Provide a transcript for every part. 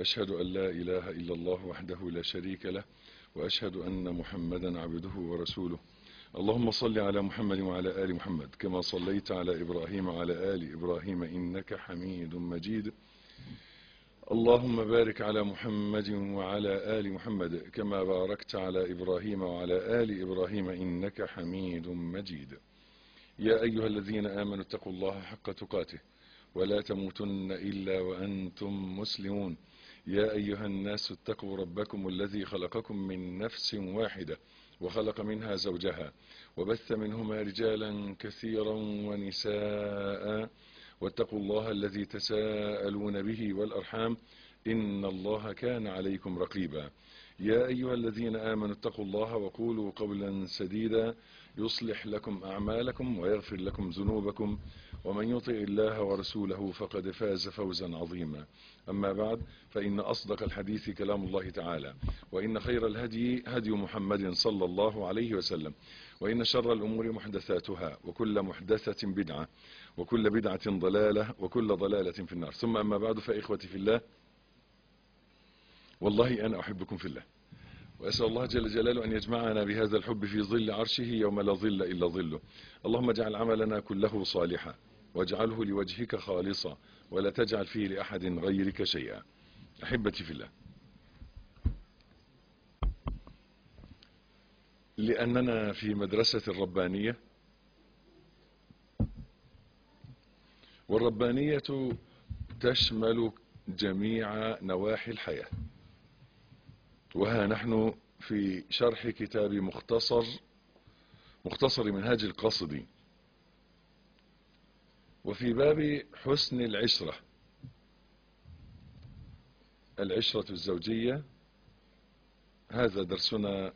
وأشهد أن لا إله إلا الله وحده لا شريك له وأشهد أن محمدا عبده ورسوله اللهم صل على محمد وعلى آل محمد كما صليت على إبراهيم وعلى آل إبراهيم إنك حميد مجيد اللهم بارك على محمد وعلى آل محمد كما باركت على إبراهيم وعلى آل إبراهيم إنك حميد مجيد يا أيها الذين آمنوا اتقوا الله حق تقاته ولا تموتن إلا وأنتم مسلمون يا أيها الناس اتقوا ربكم الذي خلقكم من نفس واحدة وخلق منها زوجها وبث منهما رجالا كثيرا ونساء واتقوا الله الذي تساءلون به والأرحام إن الله كان عليكم رقيبا يا أيها الذين آمنوا اتقوا الله وقولوا قولا سديدا يصلح لكم أعمالكم ويغفر لكم ذنوبكم ومن يطع الله ورسوله فقد فاز فوزا عظيما أما بعد فإن أصدق الحديث كلام الله تعالى وإن خير الهدي هدي محمد صلى الله عليه وسلم وإن شر الأمور محدثاتها وكل محدثة بدعة وكل بدعة ضلالة وكل ضلالة في النار ثم أما بعد فإخوتي في الله والله أنا أحبكم في الله وأسأل الله جل جلاله أن يجمعنا بهذا الحب في ظل عرشه يوم لا ظل إلا ظله اللهم اجعل عملنا كله صالحا واجعله لوجهك خالصا ولا تجعل فيه لأحد غيرك شيئا أحبتي في الله لأننا في مدرسة الربانية والربانية تشمل جميع نواحي الحياة وها نحن في شرح كتاب مختصر مختصر منهاج القصدي وفي باب حسن العشرة العشرة الزوجية هذا درسنا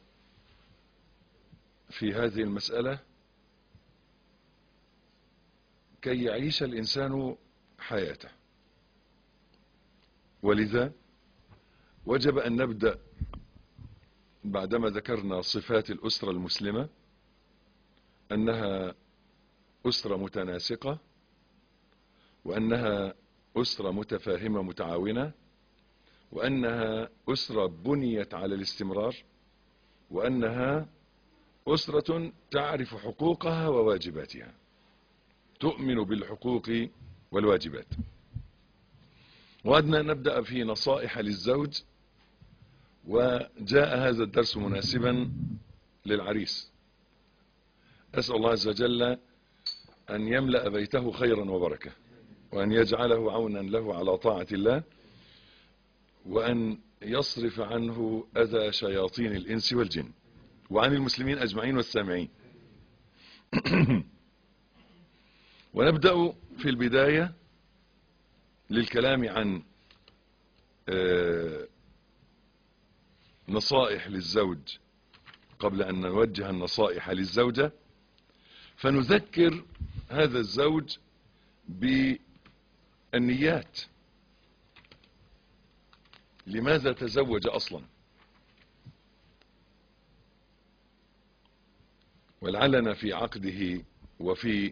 في هذه المسألة كي يعيش الإنسان حياته ولذا وجب أن نبدأ بعدما ذكرنا صفات الأسرة المسلمة أنها أسرة متناسقة وأنها أسرة متفاهمة متعاونة وأنها أسرة بنيت على الاستمرار وأنها أسرة تعرف حقوقها وواجباتها تؤمن بالحقوق والواجبات وأدنا نبدأ في نصائح للزوج وجاء هذا الدرس مناسبا للعريس أسأل الله عز وجل أن يملأ بيته خيرا وبركة وأن يجعله عونا له على طاعة الله وأن يصرف عنه أذى شياطين الإنس والجن وعن المسلمين أجمعين والسامعين ونبدأ في البداية للكلام عن نصائح للزوج قبل أن نوجه النصائح للزوجة فنذكر هذا الزوج بالنيات لماذا تزوج أصلا ولعلنا في عقده وفي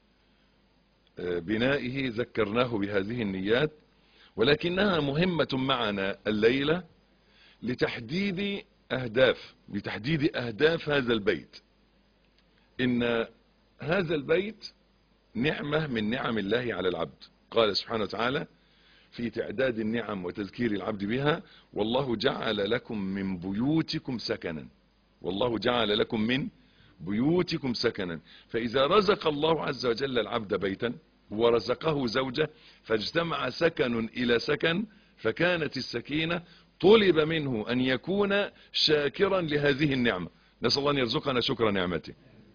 بنائه ذكرناه بهذه النيات ولكنها مهمة معنا الليلة لتحديد أهداف لتحديد أهداف هذا البيت إن هذا البيت نعمة من نعم الله على العبد قال سبحانه وتعالى في تعداد النعم وتذكير العبد بها والله جعل لكم من بيوتكم سكنا والله جعل لكم من بيوتكم سكنا فإذا رزق الله عز وجل العبد بيتا ورزقه زوجة فاجتمع سكن إلى سكن فكانت السكينة طلب منه أن يكون شاكرا لهذه النعمة نسأل الله أن يرزقنا شكر نعمته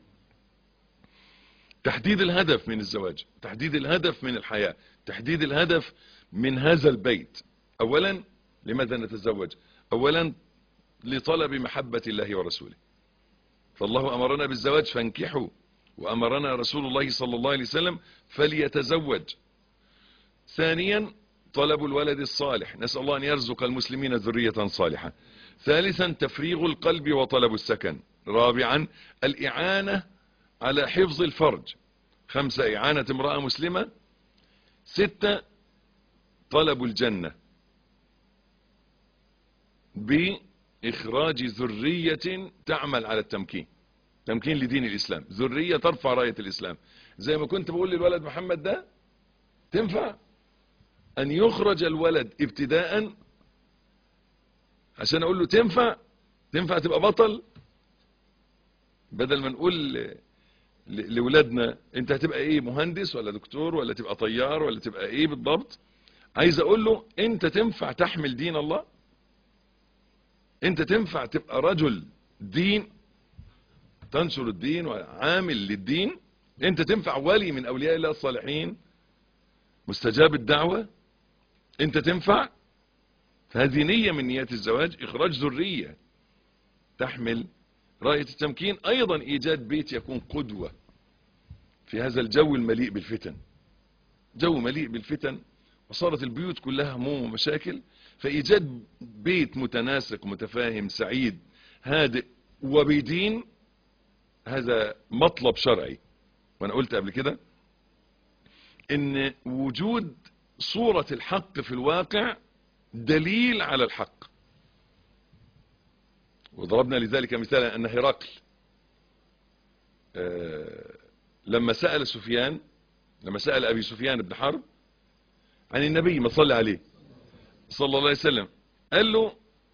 تحديد الهدف من الزواج تحديد الهدف من الحياة تحديد الهدف من هذا البيت أولا لماذا نتزوج أولا لطلب محبة الله ورسوله فالله أمرنا بالزواج فانكحوا وأمرنا رسول الله صلى الله عليه وسلم فليتزوج ثانيا طلب الولد الصالح نسأل الله أن يرزق المسلمين ذرية صالحة ثالثا تفريغ القلب وطلب السكن رابعا الإعانة على حفظ الفرج خمسة إعانة امرأة مسلمة ستة طلب الجنة بإخراج ذرية تعمل على التمكين تمكين لدين الإسلام ذرية ترفع راية الإسلام زي ما كنت بقول للولد محمد ده تنفع أن يخرج الولد ابتداء عشان أقول له تنفع تنفع تبقى بطل بدل ما نقول لولادنا انت هتبقى ايه مهندس ولا دكتور ولا تبقى طيار ولا تبقى ايه بالضبط عايز اقول له انت تنفع تحمل دين الله انت تنفع تبقى رجل دين تنشر الدين وعامل للدين انت تنفع ولي من اولياء الله الصالحين مستجاب الدعوة انت تنفع فهذه نية من نيات الزواج اخراج ذرية تحمل راية التمكين ايضا ايجاد بيت يكون قدوة في هذا الجو المليء بالفتن جو مليء بالفتن وصارت البيوت كلها هموم ومشاكل فايجاد بيت متناسق متفاهم سعيد هادئ وبدين هذا مطلب شرعي وانا قلت قبل كده ان وجود صورة الحق في الواقع دليل على الحق وضربنا لذلك مثالا ان هرقل آه لما سأل سفيان لما سأل ابي سفيان بن حرب عن النبي ما صلى عليه صلى الله عليه وسلم قال له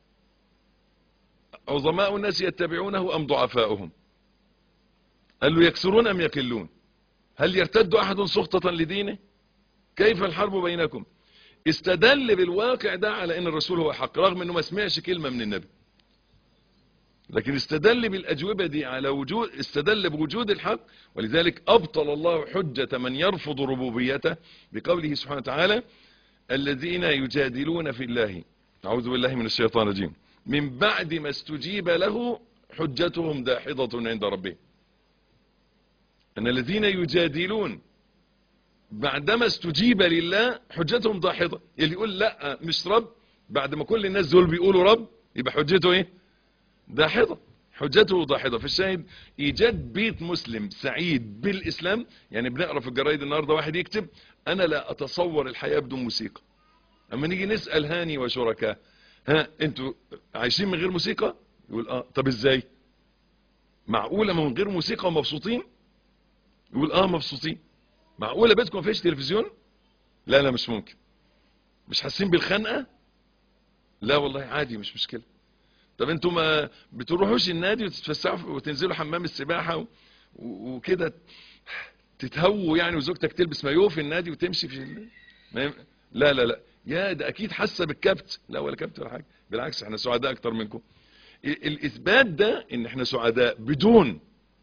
عظماء الناس يتبعونه ام ضعفاؤهم قال له يكسرون ام يقلون هل يرتد احد سخطة لدينه كيف الحرب بينكم استدل بالواقع ده على ان الرسول هو حق رغم انه ما سمعش كلمة من النبي لكن استدل بالاجوبة دي على وجود استدل بوجود الحق ولذلك ابطل الله حجة من يرفض ربوبيته بقوله سبحانه وتعالى الذين يجادلون في الله اعوذ بالله من الشيطان الرجيم من بعد ما استجيب له حجتهم داحضة عند ربهم ان الذين يجادلون بعدما استجيب لله حجتهم داحضة اللي يقول لا مش رب بعد ما كل الناس دول بيقولوا رب يبقى حجته ايه داحضة حجته داحضة في الشاهد ايجاد بيت مسلم سعيد بالاسلام يعني بنقرا في الجرايد النهارده واحد يكتب انا لا اتصور الحياة بدون موسيقى اما نيجي نسأل هاني وشركاء ها انتوا عايشين من غير موسيقى يقول اه طب ازاي معقولة من غير موسيقى ومبسوطين يقول اه مبسوطين معقولة بيتكم فيش تلفزيون لا لا مش ممكن مش حاسين بالخنقة لا والله عادي مش مشكلة طب انتوا ما بتروحوش النادي وتتفسحوا وتنزلوا حمام السباحة و... وكده تتهووا يعني وزوجتك تلبس مايوه في النادي وتمشي في ال... لا لا لا يا ده اكيد حاسه بالكبت لا ولا كبت ولا حاجه بالعكس احنا سعداء اكتر منكم الاثبات ده ان احنا سعداء بدون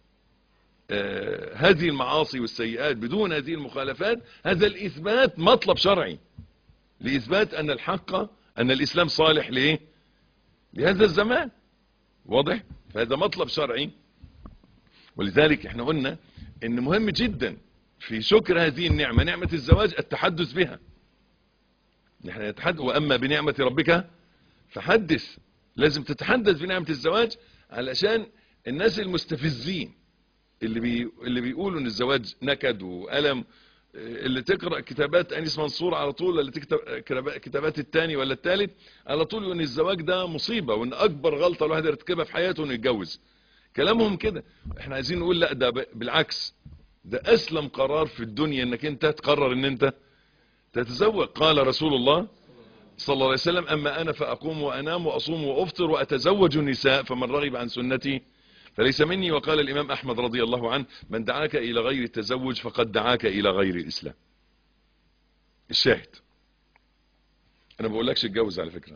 آه هذه المعاصي والسيئات بدون هذه المخالفات هذا الاثبات مطلب شرعي لاثبات ان الحق ان الاسلام صالح لايه لهذا الزمان واضح فهذا مطلب شرعي ولذلك احنا قلنا ان مهم جدا في شكر هذه النعمة نعمة الزواج التحدث بها نحن نتحدث واما بنعمة ربك فحدث لازم تتحدث بنعمة الزواج علشان الناس المستفزين اللي بي اللي بيقولوا ان الزواج نكد وألم اللي تقرأ كتابات أنيس منصور على طول اللي تكتب كتابات التاني ولا التالت على طول ان الزواج ده مصيبة وان اكبر غلطة الواحد يرتكبها في حياته انه يتجوز كلامهم كده احنا عايزين نقول لا ده بالعكس ده اسلم قرار في الدنيا انك انت تقرر ان انت تتزوج قال رسول الله صلى الله عليه وسلم اما انا فاقوم وانام واصوم وافطر واتزوج النساء فمن رغب عن سنتي فليس مني وقال الامام احمد رضي الله عنه من دعاك الى غير التزوج فقد دعاك الى غير الاسلام الشاهد انا ما بقولكش اتجوز على فكرة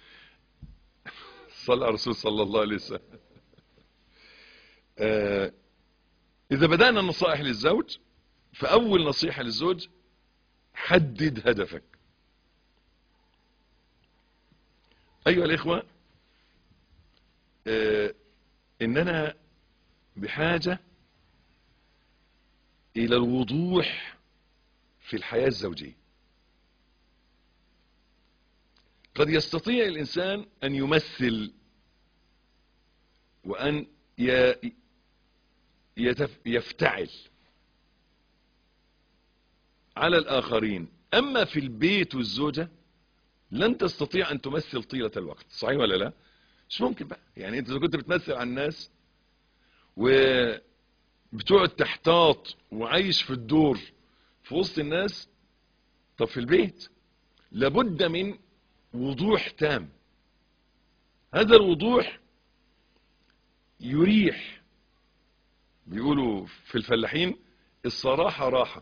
صلى على الرسول صلى الله عليه وسلم آه اذا بدأنا النصائح للزوج فاول نصيحة للزوج حدد هدفك ايها الاخوة آه اننا بحاجة الى الوضوح في الحياة الزوجية قد يستطيع الانسان ان يمثل وان يفتعل على الاخرين اما في البيت والزوجة لن تستطيع ان تمثل طيلة الوقت صحيح ولا لا مش ممكن بقى يعني انت اذا كنت بتمثل على الناس وبتقعد تحتاط وعايش في الدور في وسط الناس طب في البيت لابد من وضوح تام هذا الوضوح يريح بيقولوا في الفلاحين الصراحة راحة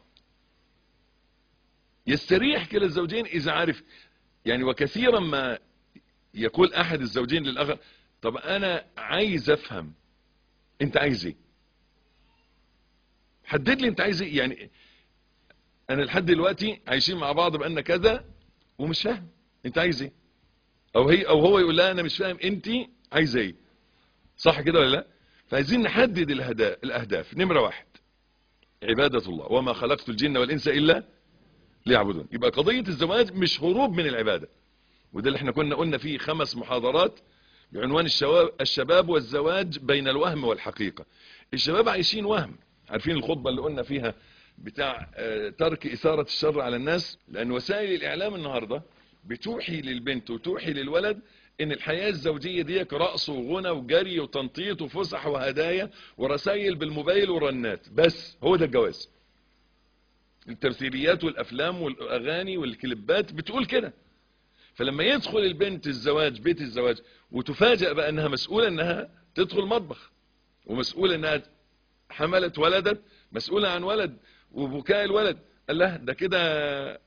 يستريح كلا الزوجين إذا عارف يعني وكثيرا ما يقول أحد الزوجين للآخر طب أنا عايز أفهم أنت عايز إيه حدد لي أنت عايز إيه يعني أنا لحد دلوقتي عايشين مع بعض بأن كذا ومش فاهم أنت عايز إيه أو هي أو هو يقول لها أنا مش فاهم أنت عايزة إيه صح كده ولا لا فعايزين نحدد الهدا- الأهداف نمرة واحد عبادة الله وما خلقت الجن والإنس إلا ليعبدون يبقى قضية الزواج مش هروب من العبادة وده اللي احنا كنا قلنا فيه خمس محاضرات بعنوان الشواب الشباب والزواج بين الوهم والحقيقة الشباب عايشين وهم عارفين الخطبة اللي قلنا فيها بتاع آه، ترك إثارة الشر على الناس لأن وسائل الإعلام النهاردة بتوحي للبنت وتوحي للولد ان الحياة الزوجية دي رقص وغنى وجري وتنطيط وفسح وهدايا ورسائل بالموبايل ورنات بس هو ده الجواز التمثيليات والافلام والاغاني والكليبات بتقول كده فلما يدخل البنت الزواج بيت الزواج وتفاجأ بقى انها مسؤولة انها تدخل مطبخ ومسؤولة انها حملت ولدت مسؤولة عن ولد وبكاء الولد قال لها ده كده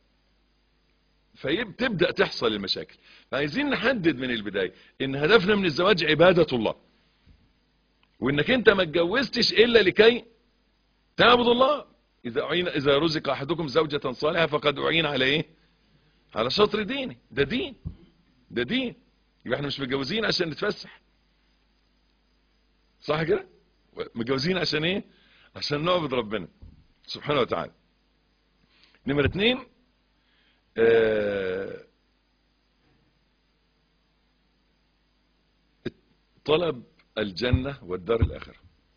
فيبدأ تحصل المشاكل فعايزين نحدد من البداية ان هدفنا من الزواج عبادة الله وانك انت ما اتجوزتش الا لكي تعبد الله اذا اعين اذا رزق احدكم زوجة صالحة فقد اعين على ايه على شطر دينه ده دين ده دين يبقى احنا مش متجوزين عشان نتفسح صح كده متجوزين عشان ايه عشان نعبد ربنا سبحانه وتعالى نمرة اتنين آه طلب الجنة والدار الآخرة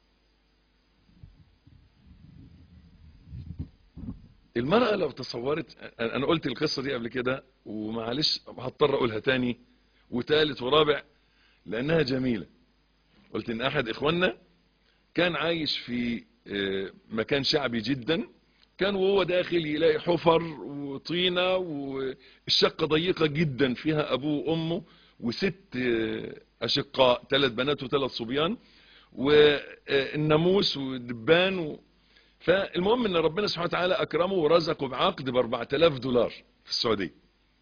المرأة لو تصورت أنا قلت القصة دي قبل كده ومعلش هضطر أقولها تاني وتالت ورابع لأنها جميلة قلت إن أحد إخواننا كان عايش في مكان شعبي جدا كان وهو داخل يلاقي حفر وطينة والشقة ضيقة جدا فيها أبوه وأمه وست أشقاء ثلاث بنات وثلاث صبيان والناموس والدبان و... فالمهم ان ربنا سبحانه وتعالى اكرمه ورزقه بعقد ب 4000 دولار في السعودية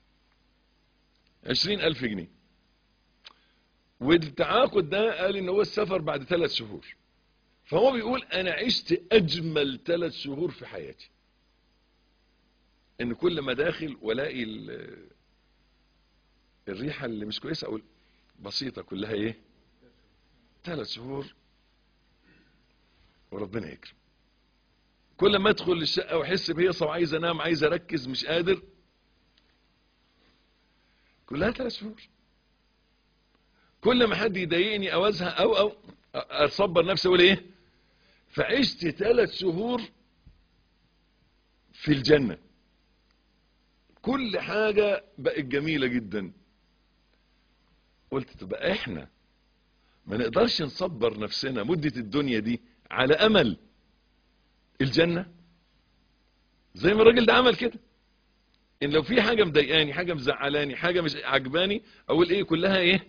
20000 جنيه والتعاقد ده قال ان هو السفر بعد ثلاث شهور فهو بيقول انا عشت اجمل ثلاث شهور في حياتي ان كل ما داخل والاقي الريحة اللي مش كويسة اقول بسيطة كلها ايه ثلاث شهور وربنا يكرم كل ما ادخل الشقة واحس بهيصة وعايز انام عايز اركز مش قادر كلها ثلاث شهور كل ما حد يضايقني او ازهق او او اصبر نفسي اقول ايه فعشت ثلاث شهور في الجنة كل حاجة بقت جميلة جدا قلت تبقى احنا ما نقدرش نصبر نفسنا مدة الدنيا دي على امل الجنة زي ما الراجل ده عمل كده ان لو في حاجة مضايقاني حاجة مزعلاني حاجة مش عجباني اقول ايه كلها ايه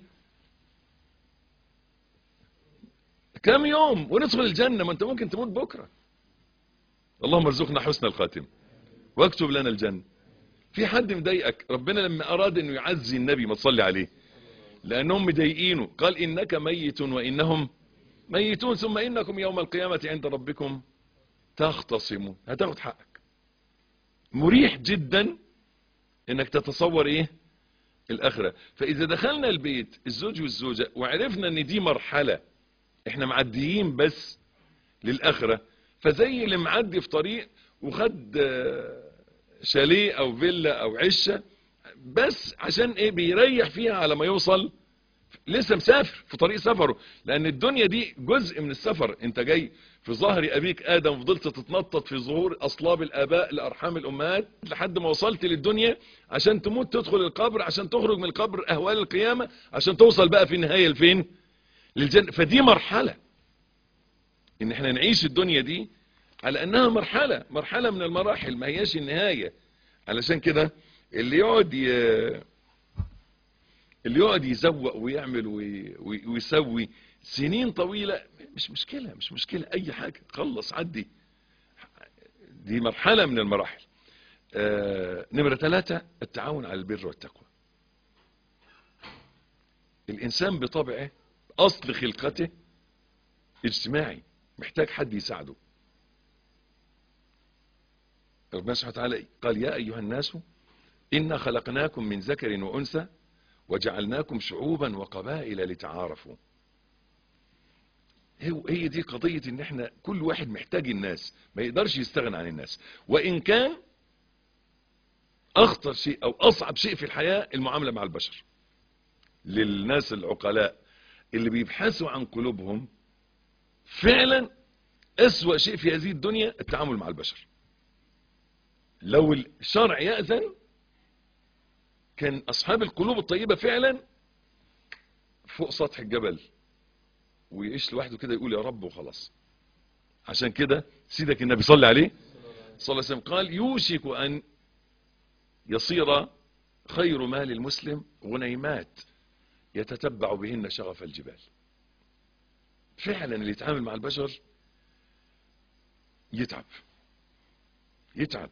كم يوم وندخل الجنة ما انت ممكن تموت بكرة اللهم ارزقنا حسن الخاتم واكتب لنا الجنة في حد مضايقك ربنا لما اراد انه يعزي النبي ما تصلي عليه لانهم مضايقينه قال انك ميت وانهم ميتون ثم انكم يوم القيامة عند ربكم تختصموا هتاخد حقك مريح جدا انك تتصور ايه الاخرة فاذا دخلنا البيت الزوج والزوجة وعرفنا ان دي مرحلة احنا معديين بس للاخرة فزي اللي معدي في طريق وخد شاليه او فيلا او عشة بس عشان ايه بيريح فيها على ما يوصل لسه مسافر في طريق سفره لان الدنيا دي جزء من السفر انت جاي في ظهر ابيك ادم فضلت تتنطط في ظهور اصلاب الاباء لارحام الامهات لحد ما وصلت للدنيا عشان تموت تدخل القبر عشان تخرج من القبر اهوال القيامة عشان توصل بقى في النهاية لفين للجنة فدي مرحلة ان احنا نعيش الدنيا دي على انها مرحلة مرحلة من المراحل ما هياش النهاية علشان كده اللي يقعد ي... اللي يقعد يزوق ويعمل وي... وي... ويسوي سنين طويلة مش مشكلة مش مشكلة اي حاجة خلص عدي دي مرحلة من المراحل آه... نمرة ثلاثة التعاون على البر والتقوى الانسان بطبعه اصل خلقته اجتماعي محتاج حد يساعده ربنا سبحانه وتعالى قال يا أيها الناس إنا خلقناكم من ذكر وأنثى وجعلناكم شعوبا وقبائل لتعارفوا هي دي قضية ان احنا كل واحد محتاج الناس ما يقدرش يستغنى عن الناس وان كان اخطر شيء او اصعب شيء في الحياة المعاملة مع البشر للناس العقلاء اللي بيبحثوا عن قلوبهم فعلا اسوأ شيء في هذه الدنيا التعامل مع البشر لو الشرع يأذن كان أصحاب القلوب الطيبة فعلا فوق سطح الجبل ويعيش لوحده كده يقول يا رب وخلاص عشان كده سيدك النبي صلى عليه صلى الله عليه وسلم قال يوشك أن يصير خير مال المسلم غنيمات يتتبع بهن شغف الجبال فعلا اللي يتعامل مع البشر يتعب يتعب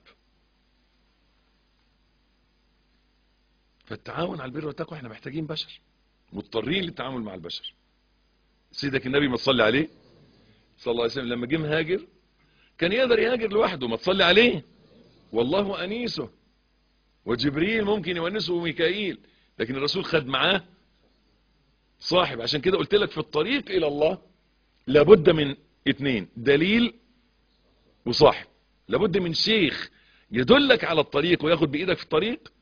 فالتعاون على البر والتقوى احنا محتاجين بشر مضطرين للتعامل مع البشر سيدك النبي ما تصلي عليه صلى الله عليه وسلم لما جه مهاجر كان يقدر يهاجر لوحده ما تصلي عليه والله أنيسه وجبريل ممكن يونسه وميكائيل لكن الرسول خد معاه صاحب عشان كده قلت لك في الطريق إلى الله لابد من اتنين دليل وصاحب لابد من شيخ يدلك على الطريق وياخد بإيدك في الطريق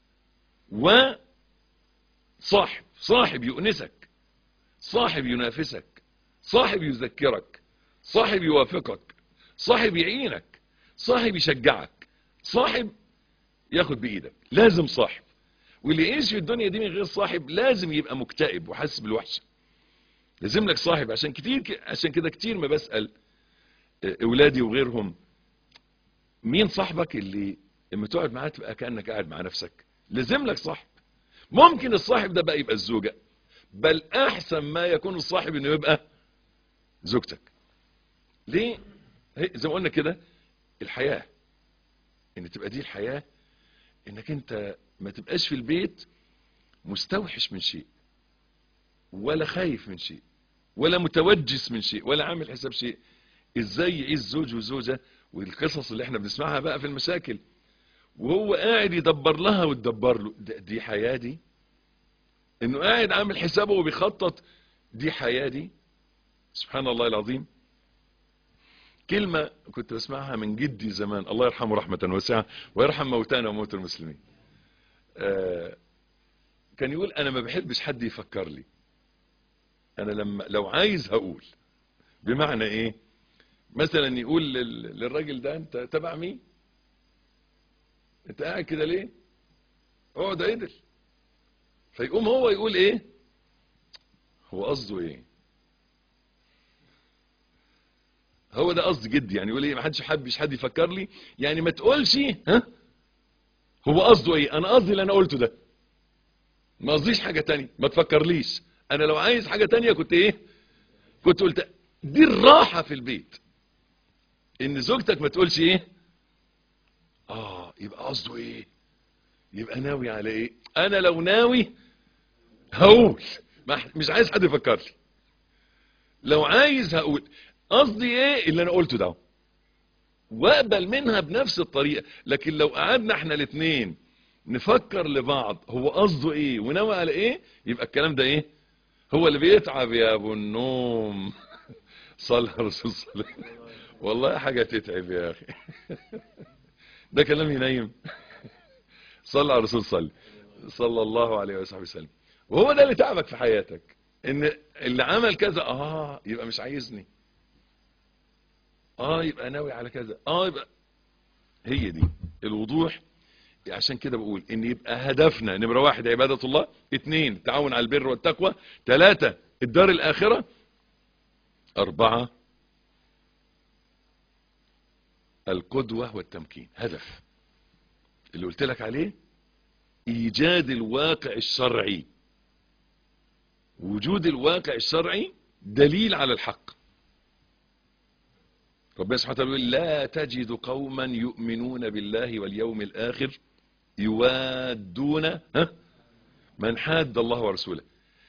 وصاحب صاحب يؤنسك صاحب ينافسك صاحب يذكرك صاحب يوافقك صاحب يعينك صاحب يشجعك صاحب ياخد بإيدك لازم صاحب واللي يعيش في الدنيا دي من غير صاحب لازم يبقى مكتئب وحاسس بالوحشة لازم لك صاحب عشان كتير عشان كده كتير ما بسأل اولادي وغيرهم مين صاحبك اللي لما تقعد معاه تبقى كأنك قاعد مع نفسك لازم لك صاحب ممكن الصاحب ده بقى يبقى الزوجة بل احسن ما يكون الصاحب انه يبقى زوجتك ليه زي ما قلنا كده الحياة ان تبقى دي الحياة انك انت ما تبقاش في البيت مستوحش من شيء ولا خايف من شيء ولا متوجس من شيء ولا عامل حساب شيء ازاي يعيش زوج وزوجة والقصص اللي احنا بنسمعها بقى في المشاكل وهو قاعد يدبر لها وتدبر له دي حياة دي انه قاعد عامل حسابه وبيخطط دي حياة دي سبحان الله العظيم كلمة كنت بسمعها من جدي زمان الله يرحمه رحمة واسعة ويرحم موتانا وموت المسلمين آه كان يقول انا ما بحبش حد يفكر لي انا لما لو عايز هقول بمعنى ايه مثلا يقول للراجل ده انت تبع مين انت قاعد كده ليه اقعد عدل فيقوم هو يقول ايه هو قصده ايه هو ده قصد جدي يعني يقول ايه ما حدش حبش حد يفكر لي يعني ما تقولش ها هو قصده ايه انا قصدي اللي انا قلته ده ما قصديش حاجة تانية ما تفكرليش انا لو عايز حاجة تانية كنت ايه كنت قلت دي الراحة في البيت ان زوجتك ما تقولش ايه اه يبقى قصده ايه يبقى ناوي على ايه انا لو ناوي هقول مش عايز حد يفكر لي لو عايز هقول قصدي ايه اللي انا قلته ده واقبل منها بنفس الطريقة لكن لو قعدنا احنا الاثنين نفكر لبعض هو قصده ايه وناوي على ايه يبقى الكلام ده ايه هو اللي بيتعب يا ابو النوم صلى الرسول صلى والله حاجة تتعب يا اخي ده كلام ينيم صلى على الرسول صلى صلى الله عليه وصحبه وسلم وهو ده اللي تعبك في حياتك ان اللي عمل كذا اه يبقى مش عايزني اه يبقى ناوي على كذا اه يبقى هي دي الوضوح عشان كده بقول ان يبقى هدفنا نمرة واحد عبادة الله اثنين التعاون على البر والتقوى ثلاثة الدار الاخرة اربعة القدوة والتمكين هدف اللي قلت لك عليه ايجاد الواقع الشرعي وجود الواقع الشرعي دليل على الحق ربنا سبحانه وتعالى يقول لا تجد قوما يؤمنون بالله واليوم الآخر يوادون ها من حاد الله ورسوله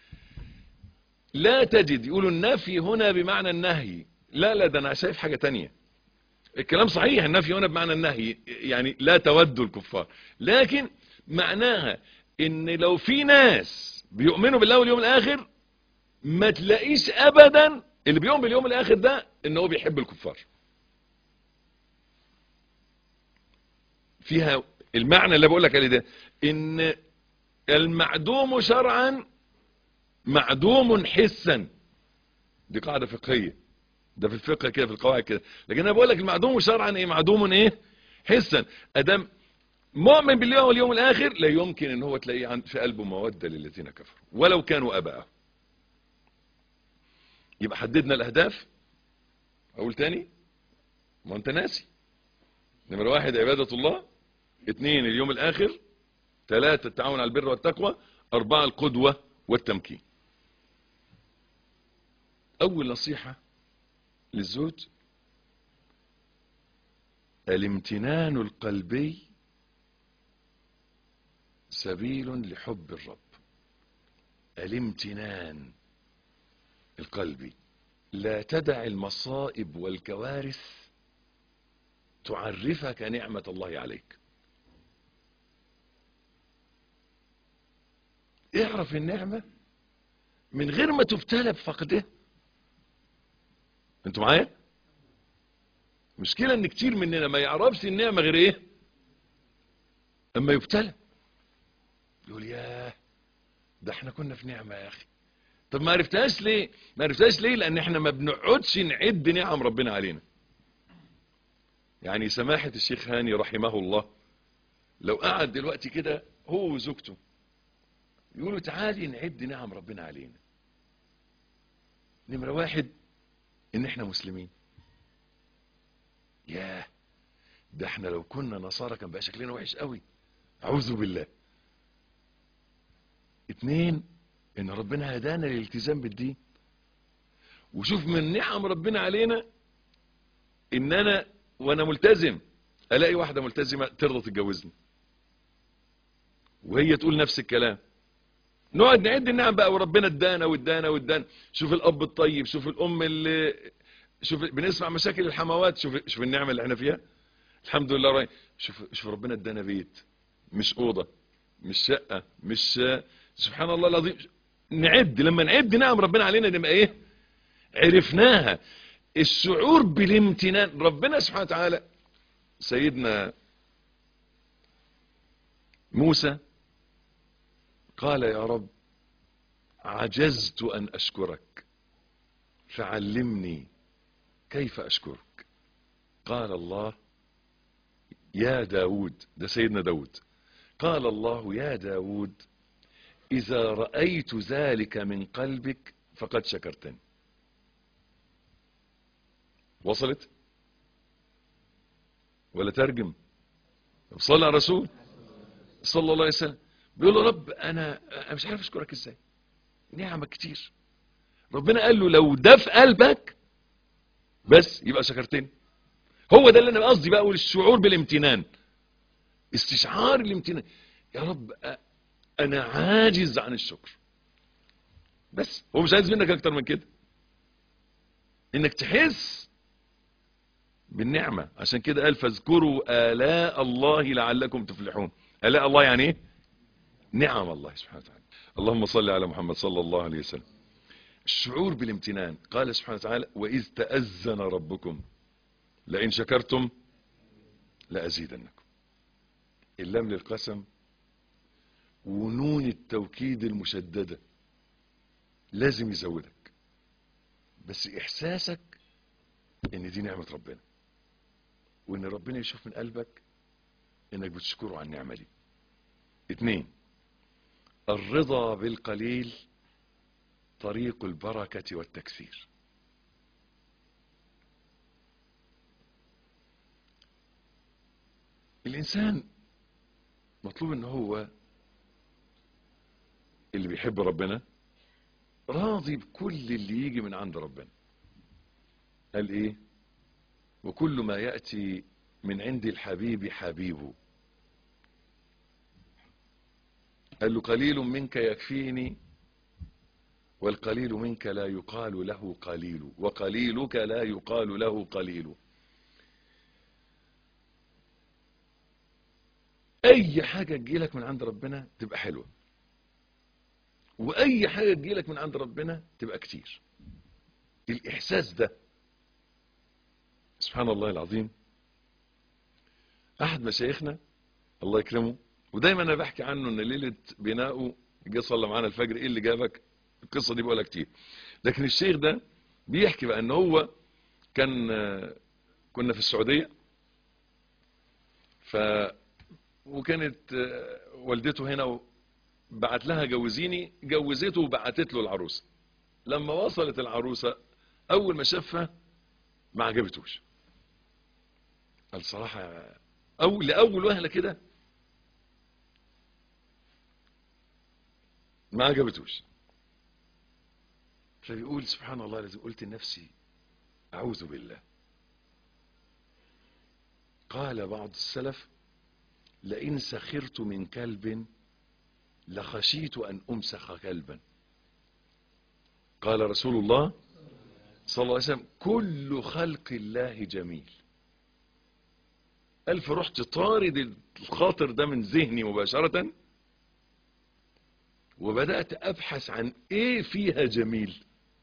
لا تجد يقولوا النفي هنا بمعنى النهي لا لا ده انا شايف حاجة تانية الكلام صحيح النفي هنا بمعنى النهي يعني لا تودوا الكفار لكن معناها ان لو في ناس بيؤمنوا بالله واليوم الاخر ما تلاقيش ابدا اللي بيؤمن باليوم الاخر ده ان هو بيحب الكفار فيها المعنى اللي بقول لك عليه ده ان المعدوم شرعا معدوم حسا دي قاعده فقهيه ده في الفقه كده في القواعد كده لكن انا بقول لك المعدوم شرعا ايه معدوم ايه حسا ادم مؤمن بالله واليوم الاخر لا يمكن ان هو تلاقيه عند في قلبه موده للذين كفروا ولو كانوا اباءه يبقى حددنا الاهداف اقول تاني ما انت ناسي نمرة واحد عبادة الله اثنين اليوم الاخر ثلاثة التعاون على البر والتقوى اربعة القدوة والتمكين اول نصيحة للزوج الامتنان القلبي سبيل لحب الرب الامتنان القلبي لا تدع المصائب والكوارث تعرفك نعمة الله عليك اعرف النعمة من غير ما تبتلى بفقدها انتوا معايا مشكلة ان كتير مننا ما يعرفش النعمة غير ايه اما يبتلى يقول ياه ده احنا كنا في نعمة يا اخي طب ما عرفتهاش ليه ما عرفتهاش ليه لان احنا ما بنقعدش نعد نعم ربنا علينا يعني سماحة الشيخ هاني رحمه الله لو قعد دلوقتي كده هو وزوجته يقولوا تعالي نعد نعم ربنا علينا نمرة واحد ان احنا مسلمين ياه ده احنا لو كنا نصارى كان بقى شكلنا وحش قوي اعوذ بالله اتنين ان ربنا هدانا للالتزام بالدين وشوف من نعم ربنا علينا ان انا وانا ملتزم الاقي واحدة ملتزمة ترضى تتجوزني وهي تقول نفس الكلام نقعد نعد النعم بقى وربنا ادانا وادانا وادانا شوف الاب الطيب شوف الام اللي شوف بنسمع مشاكل الحموات شوف شوف النعمه اللي احنا فيها الحمد لله راي شوف شوف ربنا ادانا بيت مش اوضه مش شقه مش سبحان الله العظيم نعد لما نعد نعم ربنا علينا نبقى ايه عرفناها الشعور بالامتنان ربنا سبحانه وتعالى سيدنا موسى قال يا رب عجزت أن أشكرك فعلمني كيف أشكرك قال الله يا داود ده سيدنا داود قال الله يا داود إذا رأيت ذلك من قلبك فقد شكرتني وصلت ولا ترجم صلى على رسول صلى الله عليه وسلم بيقول له رب انا انا مش عارف اشكرك ازاي نعمك كتير ربنا قال له لو ده في قلبك بس يبقى شكرتني هو ده اللي انا قصدي بقى اقول الشعور بالامتنان استشعار الامتنان يا رب انا عاجز عن الشكر بس هو مش عايز منك اكتر من كده انك تحس بالنعمة عشان كده قال فاذكروا آلاء الله لعلكم تفلحون آلاء الله يعني ايه نعم الله سبحانه وتعالى اللهم صل على محمد صلى الله عليه وسلم الشعور بالامتنان قال سبحانه وتعالى وإذ تأذن ربكم لئن شكرتم لأزيدنكم اللام للقسم ونون التوكيد المشددة لازم يزودك بس احساسك ان دي نعمة ربنا وان ربنا يشوف من قلبك انك بتشكره على النعمة دي اتنين الرضا بالقليل طريق البركة والتكثير الانسان مطلوب ان هو اللي بيحب ربنا راضي بكل اللي يجي من عند ربنا قال ايه وكل ما يأتي من عند الحبيب حبيبه قال له قليل منك يكفيني والقليل منك لا يقال له قليل وقليلك لا يقال له قليل اي حاجة تجيلك من عند ربنا تبقى حلوة واي حاجة تجيلك من عند ربنا تبقى كتير الاحساس ده سبحان الله العظيم احد مشايخنا الله يكرمه ودايما انا بحكي عنه ان ليلة بناؤه جه صلى معانا الفجر ايه اللي جابك القصة دي بقولها كتير لكن الشيخ ده بيحكي بقى ان هو كان كنا في السعودية ف وكانت والدته هنا بعت لها جوزيني جوزته وبعتت له العروسة لما وصلت العروسة اول ما شافها ما عجبتوش قال صراحة أول لأول وهلة كده ما عجبتوش فبيقول سبحان الله الذي قلت لنفسي أعوذ بالله قال بعض السلف لئن سخرت من كلب لخشيت أن أمسخ كلبا قال رسول الله صلى الله عليه وسلم كل خلق الله جميل ألف رحت طارد الخاطر ده من ذهني مباشرة وبدأت أبحث عن إيه فيها جميل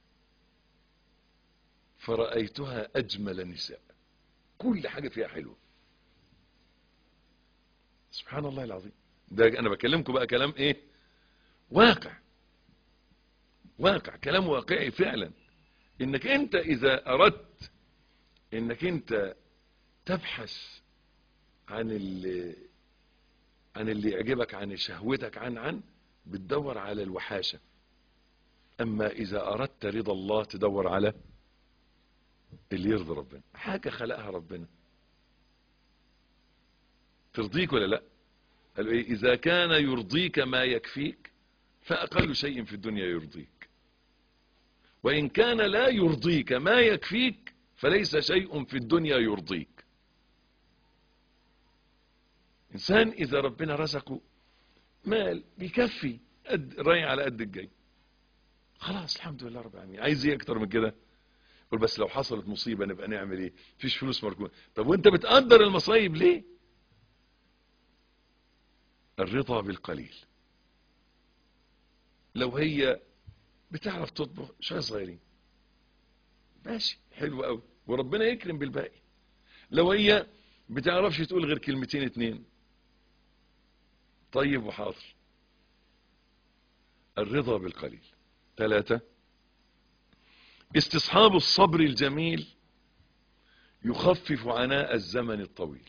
فرأيتها أجمل نساء كل حاجة فيها حلوة سبحان الله العظيم ده أنا بكلمكم بقى كلام إيه واقع واقع كلام واقعي فعلا انك انت اذا اردت انك انت تبحث عن اللي عن اللي يعجبك عن شهوتك عن عن بتدور على الوحاشة اما اذا اردت رضا الله تدور على اللي يرضي ربنا حاجة خلقها ربنا ترضيك ولا لا قالوا ايه اذا كان يرضيك ما يكفيك فاقل شيء في الدنيا يرضيك وإن كان لا يرضيك ما يكفيك فليس شيء في الدنيا يرضيك إنسان إذا ربنا رزقه مال بيكفي قد رايح على قد الجاي خلاص الحمد لله رب العالمين عايز ايه اكتر من كده قول بس لو حصلت مصيبة نبقى نعمل ايه فيش فلوس مركونة طب وانت بتقدر المصايب ليه الرضا بالقليل لو هي بتعرف تطبخ شوية صغيرين ماشي حلو قوي وربنا يكرم بالباقي لو هي بتعرفش تقول غير كلمتين اتنين طيب وحاضر الرضا بالقليل ثلاثة استصحاب الصبر الجميل يخفف عناء الزمن الطويل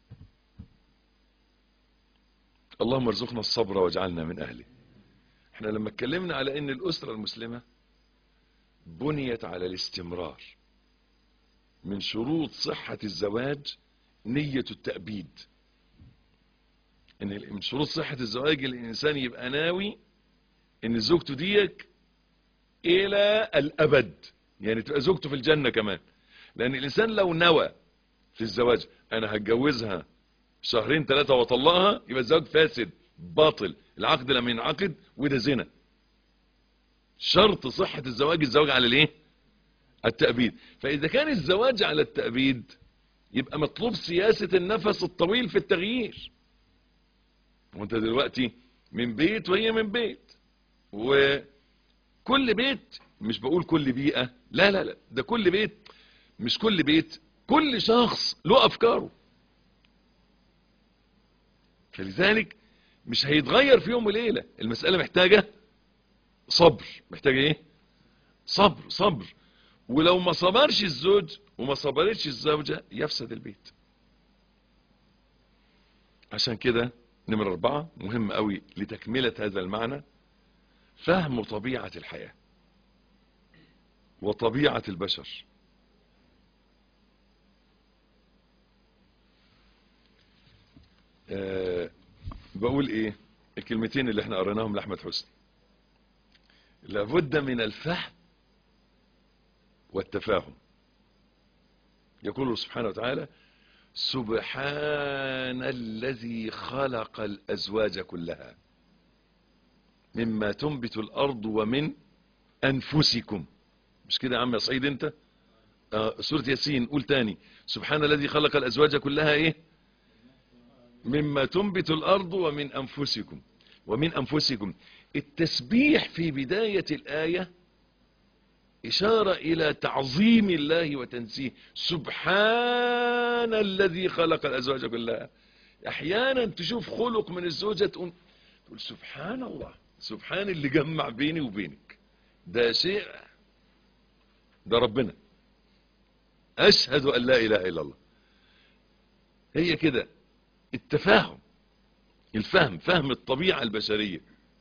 اللهم ارزقنا الصبر واجعلنا من اهله احنا لما اتكلمنا على ان الاسرة المسلمة بنيت على الاستمرار من شروط صحة الزواج نية التأبيد ان من شروط صحة الزواج الانسان يبقى ناوي ان زوجته ديك الى الابد يعني تبقى زوجته في الجنة كمان لان الانسان لو نوى في الزواج انا هتجوزها شهرين ثلاثة واطلقها يبقى الزواج فاسد باطل العقد لم ينعقد وده زنا شرط صحة الزواج الزواج على الايه التأبيد فاذا كان الزواج على التأبيد يبقى مطلوب سياسة النفس الطويل في التغيير وانت دلوقتي من بيت وهي من بيت وكل بيت مش بقول كل بيئة لا لا لا ده كل بيت مش كل بيت كل شخص له افكاره فلذلك مش هيتغير في يوم وليلة المسألة محتاجة صبر محتاجة ايه صبر صبر ولو ما صبرش الزوج وما صبرتش الزوجة يفسد البيت عشان كده نمرة أربعة مهم قوي لتكملة هذا المعنى فهم طبيعة الحياة وطبيعة البشر أه بقول ايه الكلمتين اللي احنا قريناهم لأحمد حسني لابد من الفهم والتفاهم يقول سبحانه وتعالى سبحان الذي خلق الأزواج كلها مما تنبت الأرض ومن أنفسكم مش كده يا عم يا سعيد انت آه سورة ياسين قول تاني سبحان الذي خلق الأزواج كلها ايه مما تنبت الأرض ومن أنفسكم ومن أنفسكم التسبيح في بداية الآية إشارة إلى تعظيم الله وتنسيه سبحان الذي خلق الأزواج كلها أحيانا تشوف خلق من الزوجة تقول, تقول سبحان الله سبحان اللي جمع بيني وبينك ده شيء ده ربنا أشهد أن لا إله إلا الله هي كده التفاهم الفهم فهم الطبيعة البشرية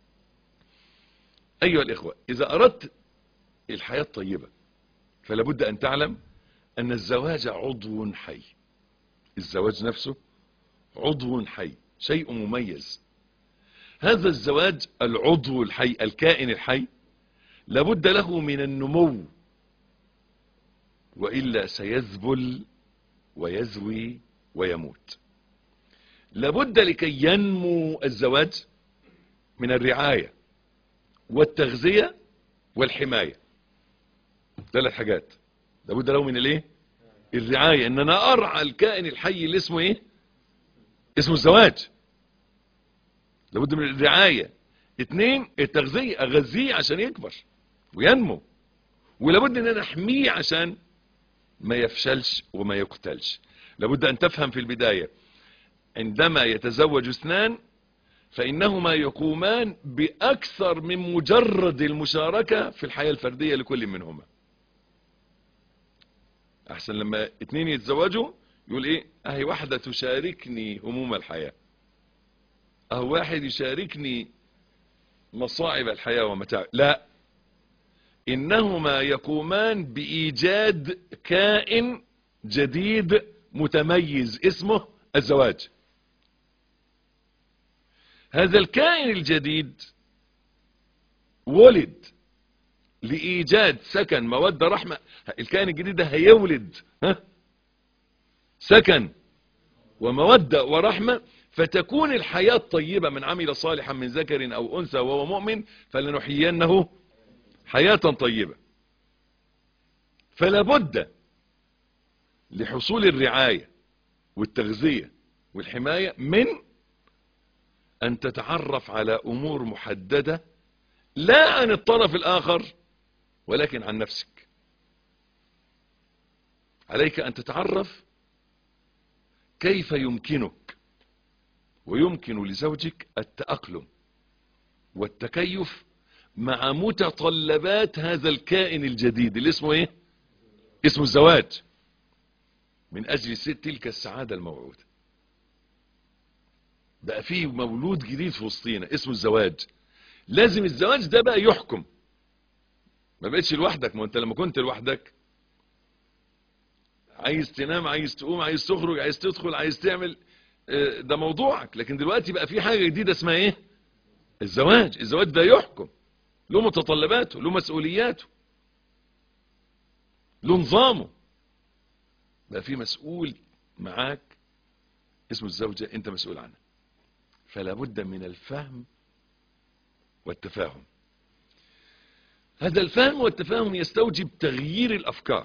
أيها الإخوة إذا أردت الحياة طيبة فلا بد أن تعلم أن الزواج عضو حي الزواج نفسه عضو حي شيء مميز هذا الزواج العضو الحي الكائن الحي لابد له من النمو وإلا سيذبل ويزوي ويموت لابد لكي ينمو الزواج من الرعاية والتغذية والحماية ثلاث حاجات لابد له من الايه الرعاية ان انا ارعى الكائن الحي اللي اسمه ايه اسمه الزواج لابد من الرعاية اتنين التغذية اغذيه عشان يكبر وينمو ولابد ان انا احميه عشان ما يفشلش وما يقتلش لابد ان تفهم في البداية عندما يتزوج اثنان فإنهما يقومان بأكثر من مجرد المشاركة في الحياة الفردية لكل منهما أحسن لما اتنين يتزوجوا يقول إيه أهي واحدة تشاركني هموم الحياة أهو واحد يشاركني مصاعب الحياة ومتاع لا إنهما يقومان بإيجاد كائن جديد متميز اسمه الزواج هذا الكائن الجديد ولد لإيجاد سكن مودة رحمة الكائن الجديد ده هيولد ها سكن ومودة ورحمة فتكون الحياة طيبة من عمل صالحا من ذكر أو أنثى وهو مؤمن فلنحيينه حياة طيبة فلا بد لحصول الرعاية والتغذية والحماية من أن تتعرف على أمور محددة لا عن الطرف الآخر ولكن عن نفسك عليك أن تتعرف كيف يمكنك ويمكن لزوجك التأقلم والتكيف مع متطلبات هذا الكائن الجديد اللي اسمه ايه اسمه الزواج من أجل تلك السعادة الموعودة بقى فيه مولود جديد في وسطينا اسمه الزواج لازم الزواج ده بقى يحكم ما بقتش لوحدك ما انت لما كنت لوحدك عايز تنام عايز تقوم عايز تخرج عايز تدخل عايز تعمل ده موضوعك لكن دلوقتي بقى في حاجة جديدة اسمها ايه الزواج الزواج ده يحكم له متطلباته له مسؤولياته له نظامه بقى في مسؤول معاك اسمه الزوجة انت مسؤول عنها فلا بد من الفهم والتفاهم هذا الفهم والتفاهم يستوجب تغيير الأفكار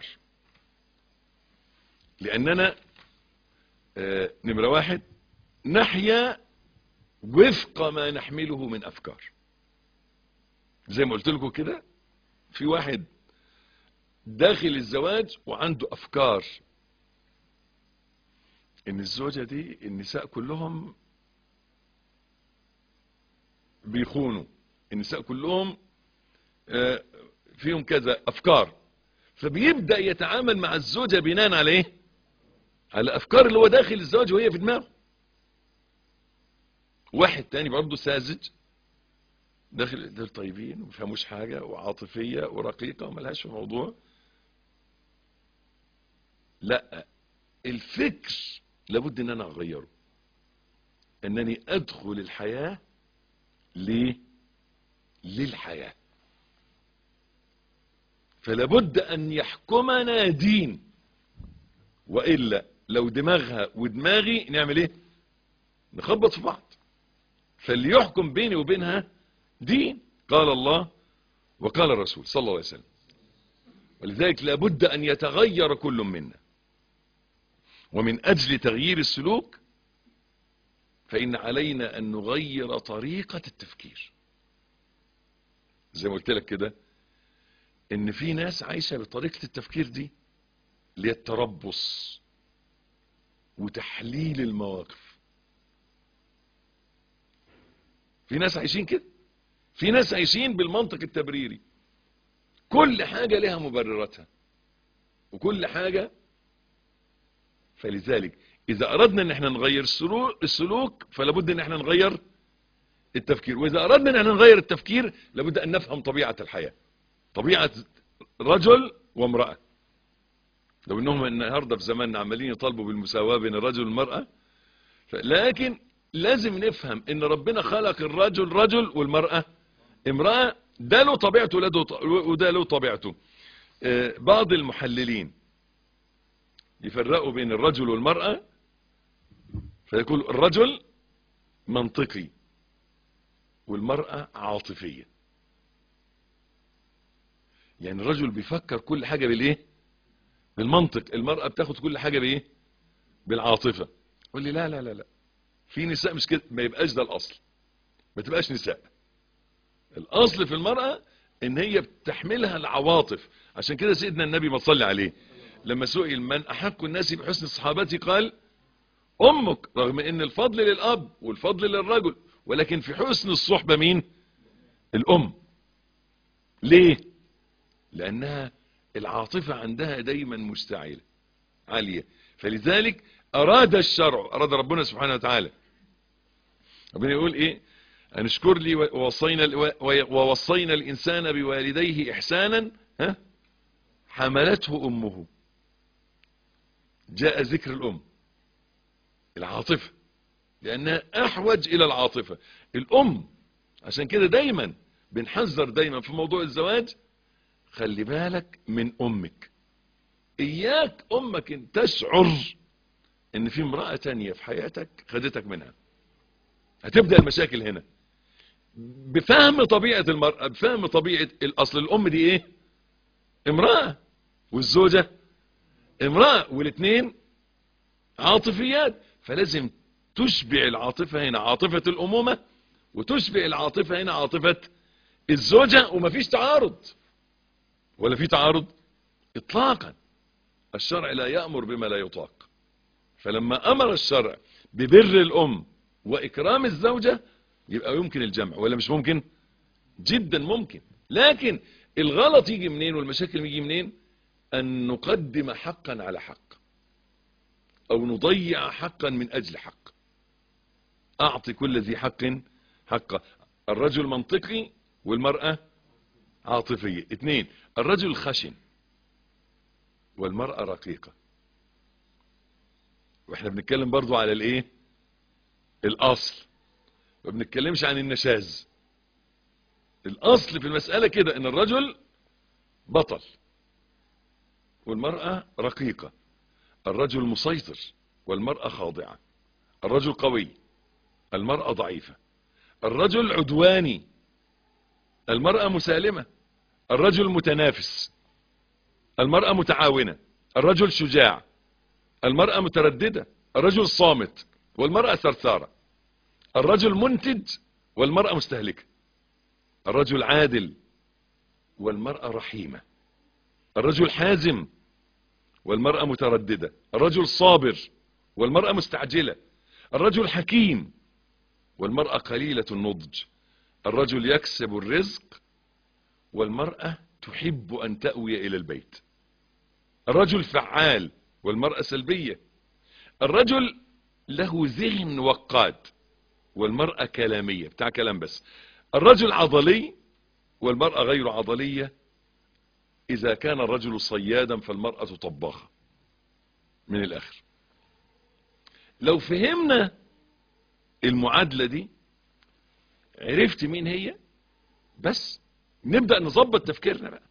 لأننا آه نمرة واحد نحيا وفق ما نحمله من أفكار زي ما قلت لكم كده في واحد داخل الزواج وعنده أفكار ان الزوجة دي النساء كلهم بيخونوا النساء كلهم آه، فيهم كذا افكار فبيبدأ يتعامل مع الزوجة بناء على ايه على افكار اللي هو داخل الزواج وهي في دماغه واحد تاني برضه ساذج داخل دول طيبين وما فهموش حاجة وعاطفية ورقيقة وملهاش في موضوع لا الفكر لابد ان انا اغيره انني ادخل الحياة ليه للحياة فلابد ان يحكمنا دين وإلا لو دماغها ودماغي نعمل ايه نخبط في بعض فليحكم بيني وبينها دين قال الله وقال الرسول صلى الله عليه وسلم ولذلك لابد أن يتغير كل منا ومن أجل تغيير السلوك فإن علينا أن نغير طريقة التفكير زي ما قلت لك كده إن في ناس عايشة بطريقة التفكير دي اللي هي التربص وتحليل المواقف في ناس عايشين كده في ناس عايشين بالمنطق التبريري كل حاجة لها مبرراتها وكل حاجة فلذلك إذا أردنا أن احنا نغير السلوك, السلوك فلابد أن احنا نغير التفكير وإذا أردنا أن احنا نغير التفكير لابد أن نفهم طبيعة الحياة طبيعة رجل وامرأة لو انهم النهاردة في زماننا عمالين يطالبوا بالمساواة بين الرجل والمرأة لكن لازم نفهم ان ربنا خلق الرجل رجل والمرأة امرأة ده له طبيعته وده له طبيعته بعض المحللين يفرقوا بين الرجل والمرأة فيقول الرجل منطقي والمرأة عاطفية يعني الرجل بيفكر كل حاجة بالايه بالمنطق المرأة بتاخد كل حاجة بايه بالعاطفة قول لي لا لا لا لا في نساء مش كده ما يبقاش ده الاصل ما تبقاش نساء الاصل في المرأة ان هي بتحملها العواطف عشان كده سيدنا النبي ما صلي عليه لما سئل من احق الناس بحسن صحابتي قال امك رغم ان الفضل للاب والفضل للرجل ولكن في حسن الصحبة مين الام ليه لانها العاطفة عندها دايما مستعلة عالية فلذلك اراد الشرع اراد ربنا سبحانه وتعالى ربنا يقول ايه ان اشكر لي ووصينا, ووصينا الانسان بوالديه احسانا ها حملته امه جاء ذكر الام العاطفة لانها احوج الى العاطفة الام عشان كده دايما بنحذر دايما في موضوع الزواج خلي بالك من امك اياك امك ان تشعر ان في امرأة تانية في حياتك خدتك منها هتبدأ المشاكل هنا بفهم طبيعة المرأة بفهم طبيعة الاصل الام دي ايه امرأة والزوجة امرأة والاثنين عاطفيات فلازم تشبع العاطفة هنا عاطفة الامومة وتشبع العاطفة هنا عاطفة الزوجة ومفيش تعارض ولا في تعارض اطلاقا الشرع لا يأمر بما لا يطاق فلما امر الشرع ببر الام واكرام الزوجة يبقى يمكن الجمع ولا مش ممكن جدا ممكن لكن الغلط يجي منين والمشاكل يجي منين ان نقدم حقا على حق او نضيع حقا من اجل حق اعطي كل ذي حق حقه الرجل منطقي والمرأة عاطفية اثنين الرجل خشن والمرأة رقيقة واحنا بنتكلم برضو على الايه الاصل ما بنتكلمش عن النشاز الاصل في المسألة كده ان الرجل بطل والمرأة رقيقة الرجل مسيطر والمرأة خاضعة الرجل قوي المرأة ضعيفة الرجل عدواني المرأة مسالمة الرجل متنافس المرأة متعاونة الرجل شجاع المرأة مترددة الرجل صامت والمرأة ثرثارة الرجل منتج والمرأة مستهلكة الرجل عادل والمرأة رحيمة الرجل حازم والمرأة مترددة الرجل صابر والمرأة مستعجلة الرجل حكيم والمرأة قليلة النضج الرجل يكسب الرزق والمرأة تحب أن تأوي إلى البيت الرجل فعال والمرأة سلبية الرجل له ذهن وقاد والمرأة كلامية بتاع كلام بس الرجل عضلي والمرأة غير عضلية إذا كان الرجل صيادا فالمرأة طباخة من الآخر لو فهمنا المعادلة دي عرفت مين هي بس نبدأ نظبط تفكيرنا بقى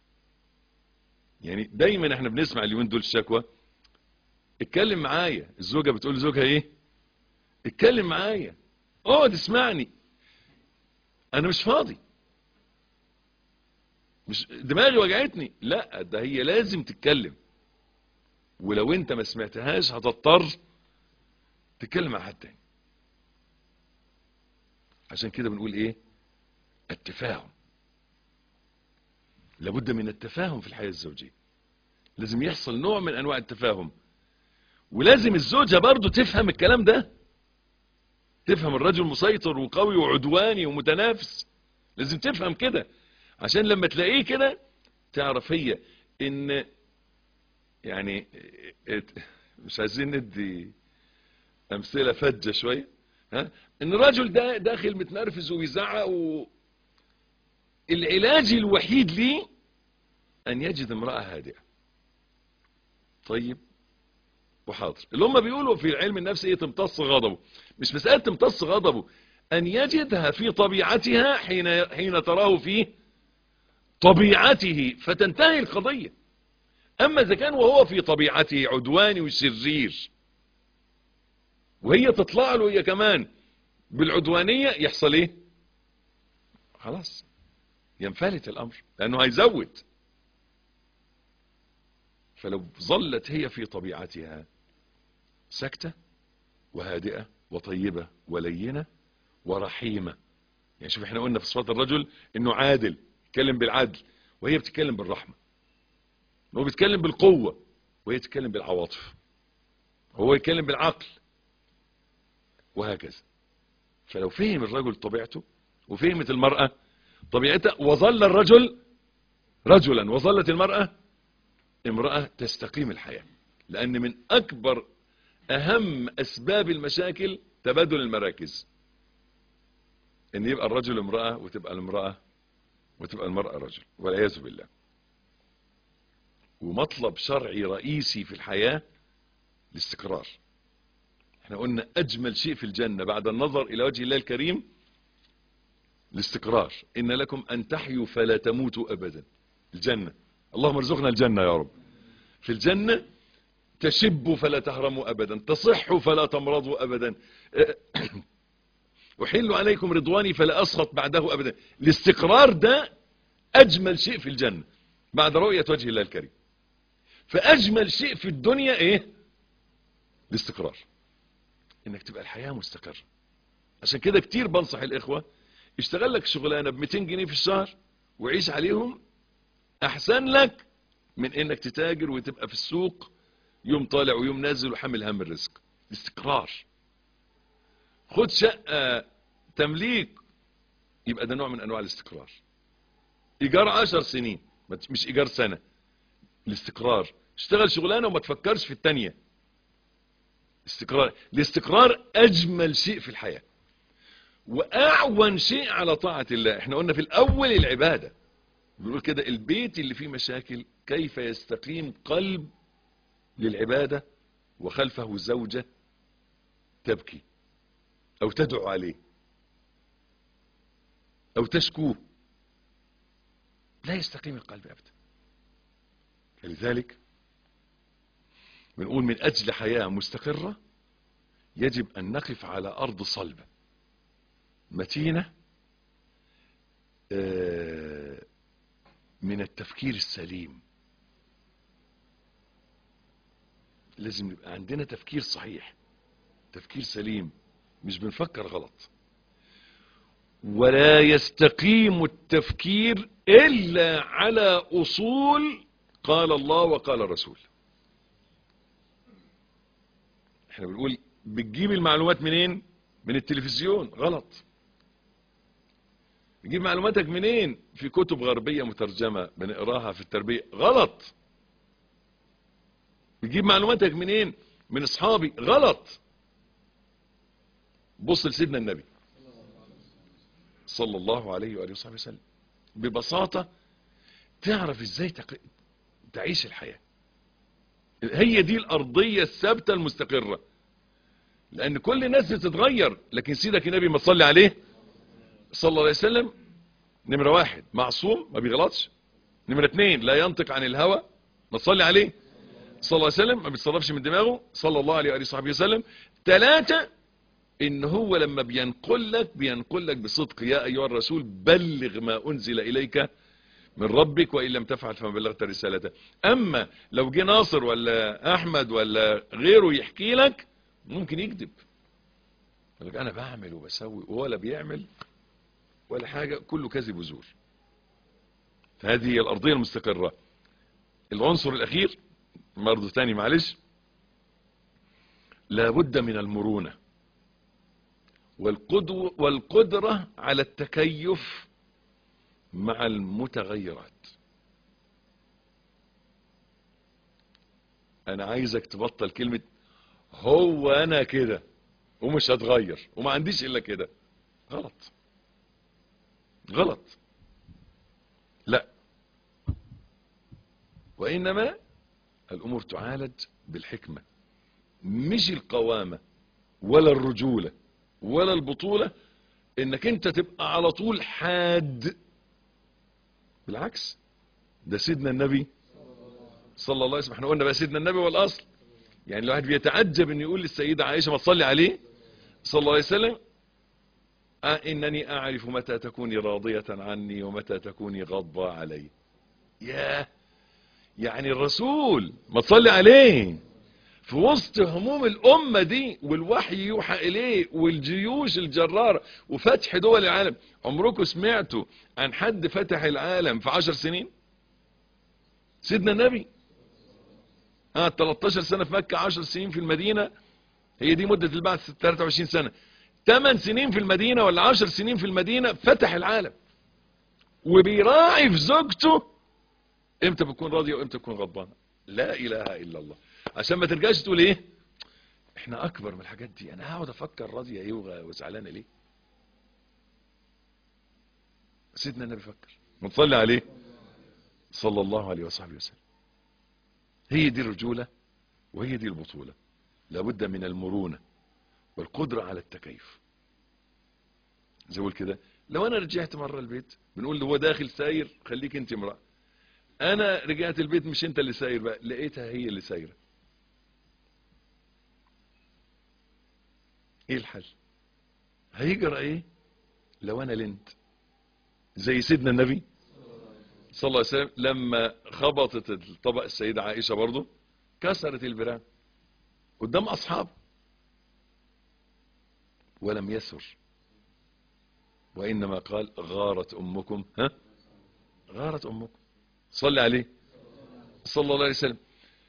يعني دايما احنا بنسمع اليومين دول الشكوى اتكلم معايا الزوجة بتقول لزوجها ايه اتكلم معايا اقعد اسمعني انا مش فاضي مش دماغي وجعتني لا ده هي لازم تتكلم ولو انت ما سمعتهاش هتضطر تتكلم مع حد تاني عشان كده بنقول ايه التفاهم لابد من التفاهم في الحياة الزوجية لازم يحصل نوع من انواع التفاهم ولازم الزوجة برضو تفهم الكلام ده تفهم الرجل مسيطر وقوي وعدواني ومتنافس لازم تفهم كده عشان لما تلاقيه كده تعرف هي ان يعني مش عايزين ندي امثله فجه شويه ها ان الراجل ده داخل متنرفز وبيزعق و... العلاج الوحيد ليه ان يجد امراه هادئه طيب وحاضر اللي هم بيقولوا في علم النفس ايه تمتص غضبه مش مساله تمتص غضبه ان يجدها في طبيعتها حين حين تراه في طبيعته فتنتهي القضيه اما اذا كان وهو في طبيعته عدواني وشرير وهي تطلع له هي كمان بالعدوانية يحصل ايه خلاص ينفلت الامر لانه هيزود فلو ظلت هي في طبيعتها سكتة وهادئة وطيبة ولينة ورحيمة يعني شوف احنا قلنا في صفات الرجل انه عادل يتكلم بالعدل وهي بتتكلم بالرحمة هو بيتكلم بالقوة وهي تتكلم بالعواطف هو يتكلم بالعقل وهكذا فلو فهم الرجل طبيعته وفهمت المرأة طبيعتها وظل الرجل رجلا وظلت المرأة امرأة تستقيم الحياة لأن من أكبر أهم أسباب المشاكل تبادل المراكز ان يبقى الرجل امرأة وتبقى المرأة وتبقى المرأة رجل والعياذ بالله ومطلب شرعي رئيسي في الحياة الاستقرار احنا قلنا اجمل شيء في الجنة بعد النظر الى وجه الله الكريم الاستقرار ان لكم ان تحيوا فلا تموتوا ابدا الجنة اللهم ارزقنا الجنة يا رب في الجنة تشبوا فلا تهرموا ابدا تصحوا فلا تمرضوا ابدا احل عليكم رضواني فلا اسخط بعده ابدا الاستقرار ده اجمل شيء في الجنة بعد رؤية وجه الله الكريم فاجمل شيء في الدنيا ايه الاستقرار انك تبقى الحياة مستقرة عشان كده كتير بنصح الاخوة اشتغل لك شغلانة ب 200 جنيه في الشهر وعيش عليهم احسن لك من انك تتاجر وتبقى في السوق يوم طالع ويوم نازل وحمل هم الرزق الاستقرار خد شقة تمليك يبقى ده نوع من انواع الاستقرار ايجار عشر سنين مش ايجار سنة الاستقرار اشتغل شغلانة وما تفكرش في التانية استقرار الاستقرار اجمل شيء في الحياة واعون شيء على طاعة الله احنا قلنا في الاول العبادة بنقول كده البيت اللي فيه مشاكل كيف يستقيم قلب للعبادة وخلفه زوجة تبكي او تدعو عليه او تشكوه لا يستقيم القلب ابدا لذلك بنقول من اجل حياة مستقرة يجب ان نقف على ارض صلبة متينة من التفكير السليم لازم يبقى عندنا تفكير صحيح تفكير سليم مش بنفكر غلط ولا يستقيم التفكير الا على اصول قال الله وقال الرسول احنا بنقول بتجيب المعلومات منين من التلفزيون غلط تجيب معلوماتك منين في كتب غربية مترجمة بنقراها في التربية غلط تجيب معلوماتك منين من اصحابي غلط بص لسيدنا النبي صلى الله عليه وآله وصحبه وسلم ببساطة تعرف ازاي تق... تعيش الحياة هي دي الأرضية الثابتة المستقرة لأن كل الناس بتتغير لكن سيدك النبي ما تصلي عليه صلى الله عليه وسلم نمرة واحد معصوم ما بيغلطش نمرة اتنين لا ينطق عن الهوى ما تصلي عليه صلى الله عليه وسلم ما بيتصرفش من دماغه صلى الله عليه وآله وصحبه وسلم ثلاثة ان هو لما بينقل لك بينقل لك بصدق يا ايها الرسول بلغ ما انزل اليك من ربك وان لم تفعل فما بلغت رسالته اما لو جه ناصر ولا احمد ولا غيره يحكي لك ممكن يكذب يقول لك انا بعمل وبسوي ولا بيعمل ولا حاجة كله كذب وزور فهذه هي الارضية المستقرة العنصر الاخير برضه تاني معلش لابد من المرونة والقدو والقدرة على التكيف مع المتغيرات انا عايزك تبطل كلمة هو انا كده ومش هتغير وما عنديش الا كده غلط غلط لا وانما الامور تعالج بالحكمة مش القوامة ولا الرجولة ولا البطولة انك انت تبقى على طول حاد بالعكس ده سيدنا النبي صلى الله عليه وسلم احنا قلنا بقى سيدنا النبي والاصل يعني الواحد بيتعجب ان يقول للسيدة عائشة ما تصلي عليه صلى الله عليه وسلم آه انني اعرف متى تكوني راضية عني ومتى تكوني غضبة علي ياه يعني الرسول ما تصلي عليه في وسط هموم الأمة دي والوحي يوحى إليه والجيوش الجرارة وفتح دول العالم عمركم سمعتوا عن حد فتح العالم في عشر سنين سيدنا النبي اه 13 سنة في مكة 10 سنين في المدينة هي دي مدة البعث 23 سنة 8 سنين في المدينة ولا 10 سنين في المدينة فتح العالم وبيراعي في زوجته امتى بتكون راضية وامتى بتكون غضبانة لا اله الا الله عشان ما ترجعش تقول ايه احنا اكبر من الحاجات دي انا هقعد افكر راضية ايه وزعلانة ليه سيدنا النبي فكر متصلي عليه صلى الله عليه وصحبه وسلم هي دي الرجولة وهي دي البطولة لابد من المرونة والقدرة على التكيف زي اقول كده لو انا رجعت مرة البيت بنقول له هو داخل ساير خليك انت امرأة انا رجعت البيت مش انت اللي ساير بقى لقيتها هي اللي سايرة ايه الحل هيجرى ايه لو انا لنت زي سيدنا النبي صلى الله عليه وسلم لما خبطت الطبق السيدة عائشة برضه كسرت البرام قدام اصحابه ولم يسر وانما قال غارت امكم ها غارت امكم صلى عليه صلى الله عليه وسلم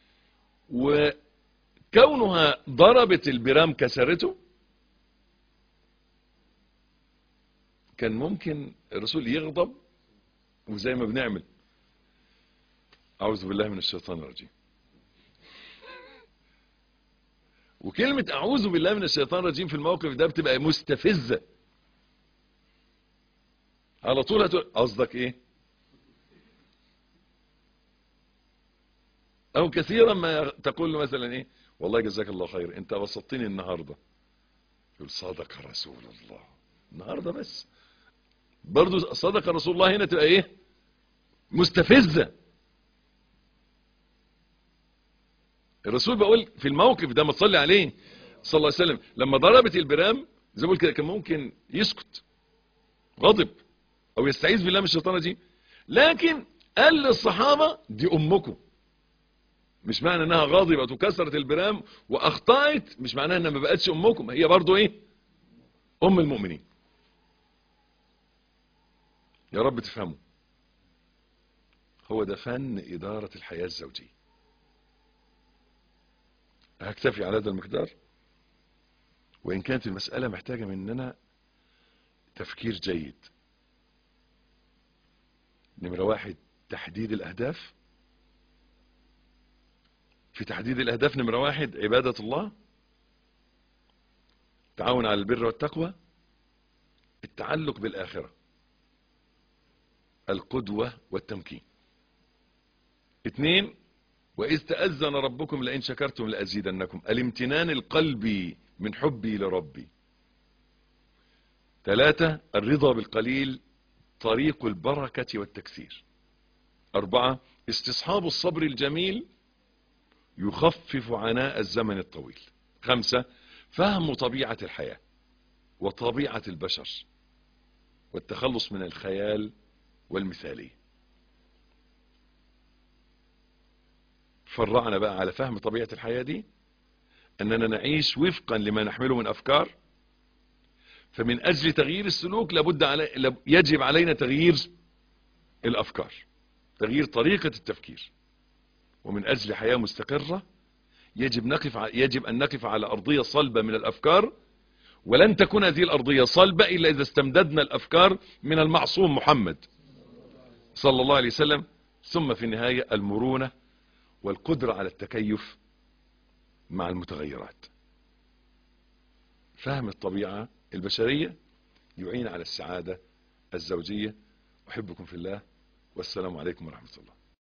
وكونها ضربت البرام كسرته كان ممكن الرسول يغضب وزي ما بنعمل أعوذ بالله من الشيطان الرجيم وكلمة أعوذ بالله من الشيطان الرجيم في الموقف ده بتبقى مستفزة على طول هتقول قصدك ايه او كثيرا ما تقول له مثلا ايه والله جزاك الله خير انت بسطتني النهاردة يقول صدق رسول الله النهاردة بس برضو صدق رسول الله هنا تبقى ايه مستفزة الرسول بقول في الموقف ده ما تصلي عليه صلى الله عليه وسلم لما ضربت البرام زي ما بقول كده كان ممكن يسكت غضب او يستعيذ بالله من الشيطان الرجيم لكن قال للصحابة دي امكم مش معنى انها غاضبة وكسرت البرام واخطأت مش معناها انها ما بقتش امكم هي برضو ايه ام المؤمنين يا رب تفهموا هو ده فن ادارة الحياة الزوجية هكتفي على هذا المقدار وان كانت المسألة محتاجة مننا تفكير جيد نمرة واحد تحديد الأهداف في تحديد الأهداف نمرة واحد عبادة الله تعاون على البر والتقوى التعلق بالآخرة القدوة والتمكين اثنين وإذ تأذن ربكم لئن شكرتم لأزيدنكم الامتنان القلبي من حبي لربي ثلاثة الرضا بالقليل طريق البركة والتكثير أربعة استصحاب الصبر الجميل يخفف عناء الزمن الطويل خمسة فهم طبيعة الحياة وطبيعة البشر والتخلص من الخيال والمثالية فرعنا بقى على فهم طبيعة الحياة دي أننا نعيش وفقا لما نحمله من أفكار فمن أجل تغيير السلوك لابد علي يجب علينا تغيير الأفكار تغيير طريقة التفكير ومن أجل حياة مستقرة يجب, نقف يجب أن نقف على أرضية صلبة من الأفكار ولن تكون هذه الأرضية صلبة إلا إذا استمددنا الأفكار من المعصوم محمد صلى الله عليه وسلم ثم في النهاية المرونة والقدرة على التكيف مع المتغيرات فهم الطبيعة البشرية يعين على السعادة الزوجية أحبكم في الله والسلام عليكم ورحمة الله